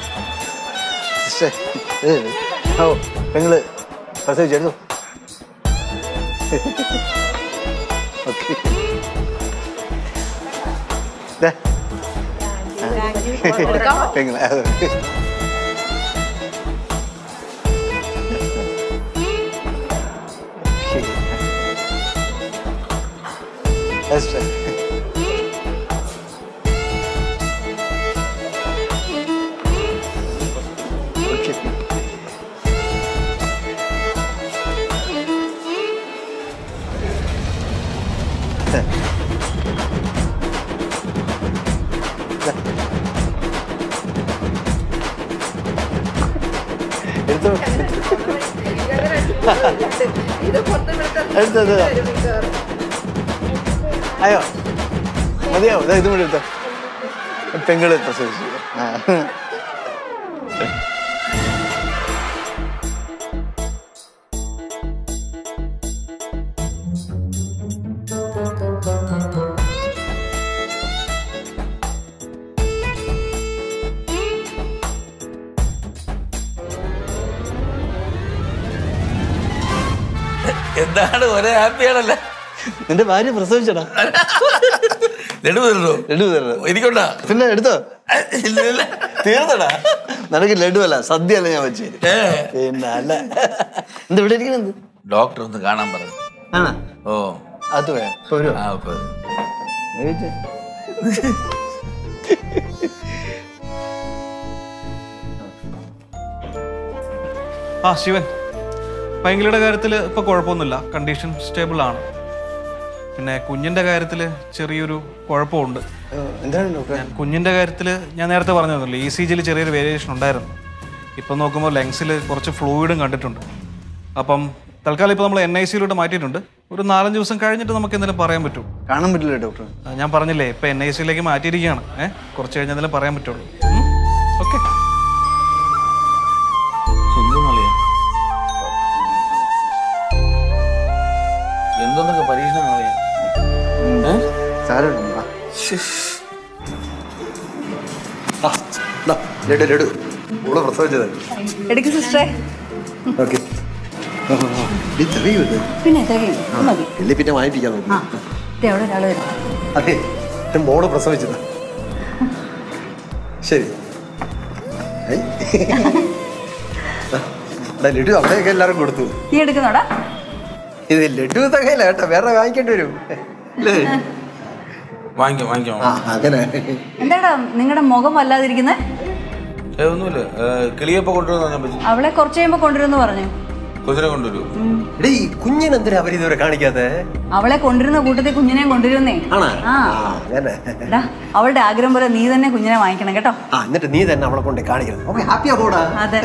Sister ഏ, ഓ പെങ്ങള് പ്രസവിച്ചെടുത്തു okay പെങ്ങള് അത് സിസ്റ്റർ ഓക്കെ എടുത്തോ എടുത്തോ എടുത്തോ അയ്യോ മതിയാവോ ദാ ഇതും കൂടി എടുത്തോ പെങ്ങള് പ്രസവിച്ചു ആ എന്താണ് ഒരേ ഹാപ്പിയാണല്ലേ നിന്റെ ഭാര്യ പ്രസവിച്ചടാ ലഡു തരണോ ലഡു തരണം എനിക്കുണ്ടാ പിന്നെ എടുത്തോ ഇല്ല ഇല്ല തീർന്നടാ നിനക്ക് ലഡു അല്ല സദ്യ അല്ല ഞാൻ വെച്ചു ഏ പിന്നെ അല്ല എന്താ ഇവിടെ ഇരിക്കണത് ഡോക്ടർ ഒന്ന് കാണാൻ പറഞ്ഞു ആണോ ഓ അത് പോയാ പോരോ ആ ഇപ്പൊ വരും. വെയിറ്റ്. ആ ശിവൻ പൈങ്കിളിയുടെ കാര്യത്തിൽ ഇപ്പോൾ കുഴപ്പമൊന്നുമില്ല കണ്ടീഷൻ സ്റ്റേബിൾ ആണ് പിന്നെ കുഞ്ഞിൻ്റെ കാര്യത്തിൽ ചെറിയൊരു കുഴപ്പമുണ്ട് ഏ, എന്താണ് ഡോക്ടറെ ഞാൻ കുഞ്ഞിൻ്റെ കാര്യത്തിൽ ഞാൻ നേരത്തെ പറഞ്ഞതല്ലോ ഇ സി ജിയിൽ ചെറിയൊരു വേരിയേഷൻ ഉണ്ടായിരുന്നു ഇപ്പം നോക്കുമ്പോൾ ലങ്സിൽ കുറച്ച് ഫ്ലൂയിഡും കണ്ടിട്ടുണ്ട് അപ്പം തൽക്കാലം ഇപ്പോൾ നമ്മൾ എൻ ഐ സിയിലോട്ട് മാറ്റിയിട്ടുണ്ട് ഒരു നാലഞ്ച് ദിവസം കഴിഞ്ഞിട്ട് നമുക്ക് എന്തെങ്കിലും പറയാൻ പറ്റും കാണാൻ പറ്റില്ല ഡോക്ടർ ആ, ഞാൻ പറഞ്ഞില്ലേ ഇപ്പം എൻ ഐ സിയിലേക്ക് മാറ്റിയിരിക്കുകയാണ് ഏഹ് കുറച്ച് കഴിഞ്ഞ് എന്തെങ്കിലും പറയാൻ പറ്റുള്ളൂ ഓക്കെ സ്വന്തം അളിയാ. എന്തെന്നൊക്കെ പരീക്ഷണം അറിയാം സാരമില്ല ലഡു ലഡു ഓള് പ്രസവിച്ചത് എടുക്ക് സിസ്റ്ററെ ഓക്കെ തെറിയത് പിന്നെ തികയും ഇത് മതി ഇല്ലേ പിന്നെ വാങ്ങിപ്പിക്കാൻ നോക്കി ആ ദേ അവിടെ ഒരാൾ വരും അതെ എന്റെ മോള് പ്രസവിച്ചത് ശരി ഏയ്. ദാ ലഡു അവിടെയൊക്കെ എല്ലാവരും കൊടുത്തു നീ എടുക്കുന്നോടാ ഇത് ലഡു തകയില്ല കേട്ടോ വേറെ വാങ്ങിക്കേണ്ടി വരും അല്ലേ വാങ്ങിക്കാം വാങ്ങിക്കാം ആ അങ്ങനെ എന്താടാ നിങ്ങളുടെ മുഖം വല്ലാതിരിക്കുന്നത് ഏ ഒന്നുമില്ല ഏ, കിളിയപ്പ കൊണ്ടുവന്ന് ഞാൻ പറ്റി അവളെ കുറച്ച് കഴിയുമ്പോൾ കൊണ്ടുവരുമെന്ന് പറഞ്ഞു കൊച്ചിനെ കൊണ്ടുവരൂ എടീ കുഞ്ഞിനെന്തിനാ അവരിതുവരെ കാണിക്കാതെ അവളെ കൊണ്ടുവരുന്ന കൂട്ടത്തിൽ കുഞ്ഞിനെയും കൊണ്ടുവരുന്നേ ആണാ ആ ആ, അങ്ങനെ എടാ അവളുടെ ആഗ്രഹം പോലെ നീ തന്നെ കുഞ്ഞിനെ വാങ്ങിക്കണം കേട്ടോ ആ എന്നിട്ട് നീ തന്നെ അവളെ കൊണ്ട് കാണിക്കണം ഓക്കെ ഹാപ്പിയാ പോടാ അതെ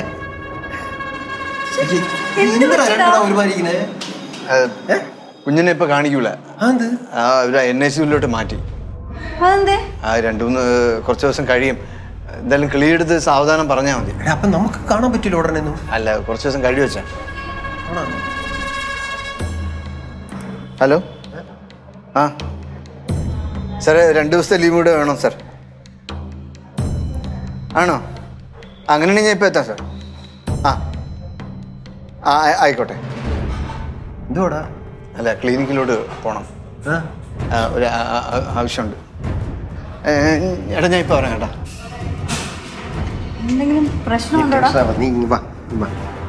എന്തിനാ രണ്ടെണ്ണം ഒരുമാതിരിക്കുന്നെ? കുഞ്ഞിനെ ഇപ്പൊ കാണിക്കൂല അതെന്ത്? ആ ഒരു എൻ ഐ സിയിലോട്ട് മാറ്റി അതെന്തേ ആ രണ്ടു മൂന്ന് കുറച്ച് ദിവസം കഴിയും എന്തായാലും കിളിയെടുത്ത് സാവധാനം പറഞ്ഞാൽ മതി എടാ, അപ്പൊ നമുക്ക് കാണാൻ പറ്റില്ല ഉടനെ ഒന്നും അല്ല കുറച്ച് ദിവസം കഴി വെച്ചാ ഹലോ ആ സാറേ രണ്ട് ദിവസത്തെ ലീവ് കൂടെ വേണം സാർ ആണോ അങ്ങനെയാണെങ്കിൽ ഞാൻ ഇപ്പോൾ എത്താം സാർ ആ ആ ആ- ആയിക്കോട്ടെ എന്തുവാടാ അല്ല ക്ലിനിക്കിലോട്ട് പോകണം ആ? ആ, ഒരു ആ- ആ- ആ- ആവശ്യമുണ്ട് ഏ, എടാ ഞാൻ ഇപ്പോൾ പറയാം കേട്ടാ എന്തെങ്കിലും പ്രശ്നമുണ്ടോടാ നീ ഇങ്ങ് വാ, ഇങ്ങ് വാ.